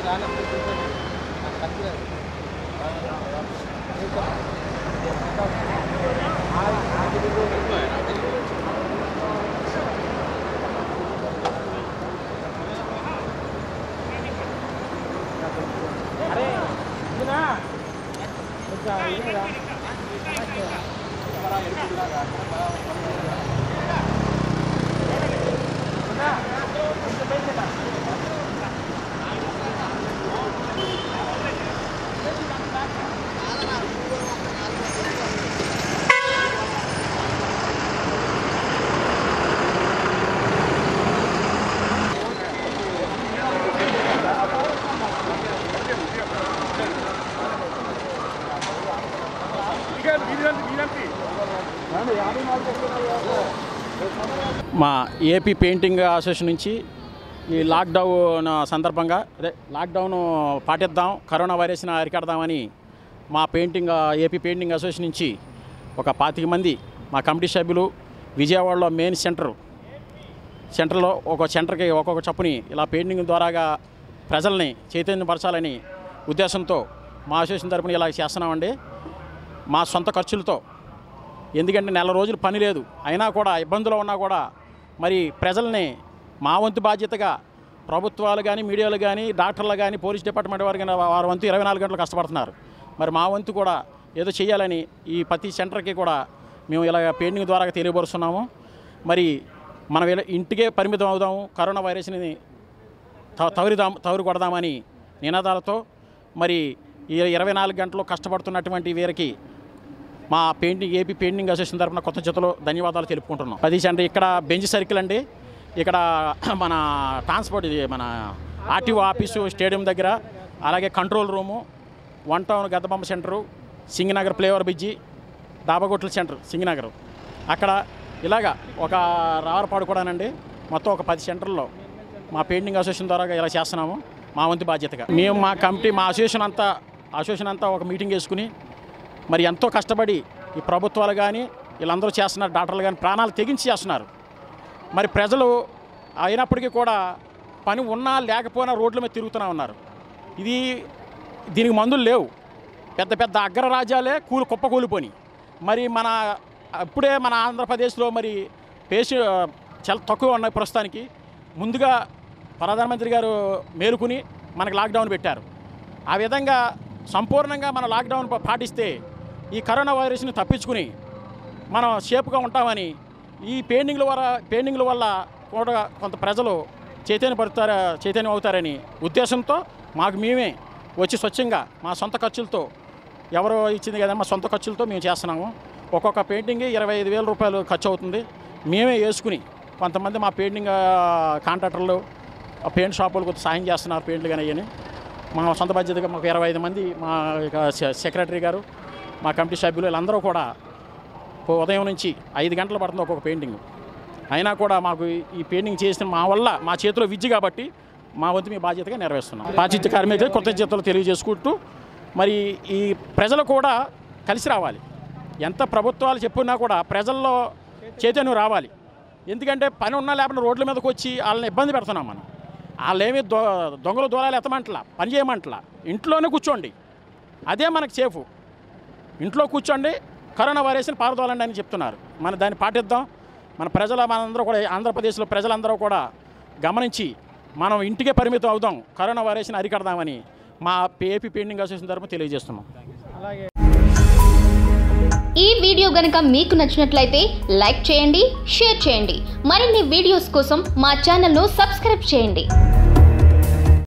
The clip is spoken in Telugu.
మా ఏపీ పెయింటింగ్ అసోసియేషన్ నుంచి ఈ లాక్డౌన్ సందర్భంగా అదే లాక్డౌన్ పాటిద్దాం కరోనా వైరస్ని అరికడదామని మా పెయింటింగ్ ఏపీ పెయింటింగ్ అసోసియేషన్ నుంచి ఒక పాతిక మంది మా కమిటీ సభ్యులు విజయవాడలో మెయిన్ సెంటర్ సెంటర్లో ఒక సెంటర్కి ఒక్కొక్క చప్పుని ఇలా పెయింటింగ్ ద్వారాగా ప్రజల్ని చైతన్యపరచాలని ఉద్దేశంతో మా అసోసియేషన్ తరపున ఇలా చేస్తున్నామండి మా సొంత ఖర్చులతో ఎందుకంటే నెల రోజులు పని లేదు అయినా కూడా ఇబ్బందులు ఉన్నా కూడా మరి ప్రజల్ని మా వంతు బాధ్యతగా ప్రభుత్వాలు కానీ మీడియాలు కానీ డాక్టర్లు కానీ పోలీస్ డిపార్ట్మెంట్ వారు కానీ వారి వంతు ఇరవై నాలుగు గంటలు కష్టపడుతున్నారు మరి మా వంతు కూడా ఏదో చేయాలని ఈ ప్రతి సెంటర్కి కూడా మేము ఇలా పెయింటింగ్ ద్వారా తెలియపరుస్తున్నాము మరి మనం ఇలా ఇంటికే పరిమితం అవుదాము కరోనా వైరస్ని త- తవరిదాం తవరు కొడదామని నినాదాలతో మరి ఈ ఇరవై నాలుగు గంటలు కష్టపడుతున్నటువంటి వీరికి మా పెయింటింగ్ ఏపీ పెయింటింగ్ అసోసియేషన్ తరఫున కొత్త జతలో ధన్యవాదాలు తెలుపుకుంటున్నాం అది అంటే ఇక్కడ బెంచ్ సర్కిల్ అండి ఇక్కడ మన ట్రాన్స్పోర్ట్ ఇది మన ఆర్టీఓ ఆఫీసు స్టేడియం దగ్గర అలాగే control room one town Gaddabomma center Singanagar flyover bridge Dabagardens center Singanagar అక్కడ ఇలాగా ఒక రావరపాడు కూడానండి మొత్తం ఒక పది సెంటర్లో మా పెయింటింగ్ అసోసియేషన్ ద్వారా ఇలా చేస్తున్నాము మా వంతు బాధ్యతగా మేము మా కమిటీ మా అసోసియేషన్ అంతా అసోసియేషన్ అంతా ఒక మీటింగ్ వేసుకుని మరి ఎంతో కష్టపడి ఈ ప్రభుత్వాలు కానీ వీళ్ళందరూ చేస్తున్నారు డాక్టర్లు కానీ ప్రాణాలు తెగించి చేస్తున్నారు మరి ప్రజలు అయినప్పటికీ కూడా పని ఉన్నా లేకపోయినా రోడ్ల మీద తిరుగుతూనే ఉన్నారు ఇది దీనికి మందులు లేవు పెద్ద పెద్ద అగ్రరాజ్యాలే కూలి కుప్ప కూలిపోయి మరి మన ఇప్పుడే మన ఆంధ్రప్రదేశ్లో మరి పేషె చాలా తక్కువ ఉన్నాయి ప్రస్తుతానికి ముందుగా ప్రధానమంత్రి గారు మేలుకుని మనకు లాక్డౌన్ పెట్టారు ఆ విధంగా సంపూర్ణంగా మన లాక్డౌన్ పా- పాటిస్తే ఈ కరోనా వైరస్ని తప్పించుకుని మనం షేప్గా ఉంటామని ఈ పెయింటింగ్ల వల్ల పెయింటింగ్ల వల్ల కూడా కొంత ప్రజలు చైతన్యపడతారా చైతన్యం అవుతారని ఉద్దేశంతో మాకు మేమే వచ్చి స్వచ్ఛంగా మా సొంత ఖర్చులతో ఎవరో ఇచ్చింది కదా మా సొంత ఖర్చులతో మేము చేస్తున్నాము ఒక్కొక్క పెయింటింగ్ ఇరవై ఐదు వేల రూపాయలు ఖర్చు అవుతుంది మేమే వేసుకుని కొంతమంది మా పెయింటింగ్ ఆ, కాంట్రాక్టర్లు ఆ పెయింట్ షాపులు కొంచెం సాయం చేస్తున్నారు పెయింట్లు కానీ అయ్యని మా సొంత బాధ్యతగా మాకు ఇరవై ఐదు మంది మా ఇక సె- సెక్రటరీ గారు మా కమిటీ సభ్యులు వీళ్ళందరూ కూడా ఓ ఉదయం నుంచి ఐదు గంటలు పడుతుంది ఒక్కొక్క పెయింటింగ్ అయినా కూడా మాకు ఈ- ఈ పెయింటింగ్ చేసిన మా వల్ల మా చేతిలో విద్య కాబట్టి మా వంతు మీ బాధ్యతగా నెరవేరుస్తున్నాం పాచిత్య కార్మికులు కృతజ్ఞతలు తెలియజేసుకుంటూ మరి ఈ ప్రజలు కూడా కలిసి రావాలి ఎంత ప్రభుత్వాలు చెప్పున్నా కూడా ప్రజల్లో చైతన్యం రావాలి ఎందుకంటే పని ఉన్నా లేకపోతే రోడ్ల మీదకి వచ్చి వాళ్ళని ఇబ్బంది పెడుతున్నాం మనం వాళ్ళేమి దొ దొంగలు దూరాలు ఎత్తమంటలా పని చేయమంటలా ఇంట్లోనే కూర్చోండి అదే మనకు సేఫ్ ఇంట్లో కూర్చోండి కరోనా వైరస్ని పారదోలండి అని చెప్తున్నారు మన దాన్ని పాటిద్దాం మన ప్రజల మనందరూ కూడా ఆంధ్రప్రదేశ్లో ప్రజలందరూ కూడా గమనించి మనం ఇంటికే పరిమితం అవుదాం కరోనా వైరస్ని అరికడదామని మా ఏపీ పెయింటింగ్ అసోసియేషన్ తరఫున తెలియజేస్తున్నాం ఈ వీడియో గనక మీకు నచ్చినట్లయితే లైక్ చేయండి షేర్ చేయండి మరిన్ని వీడియోస్ కోసం మా ఛానల్ను సబ్స్క్రైబ్ చేయండి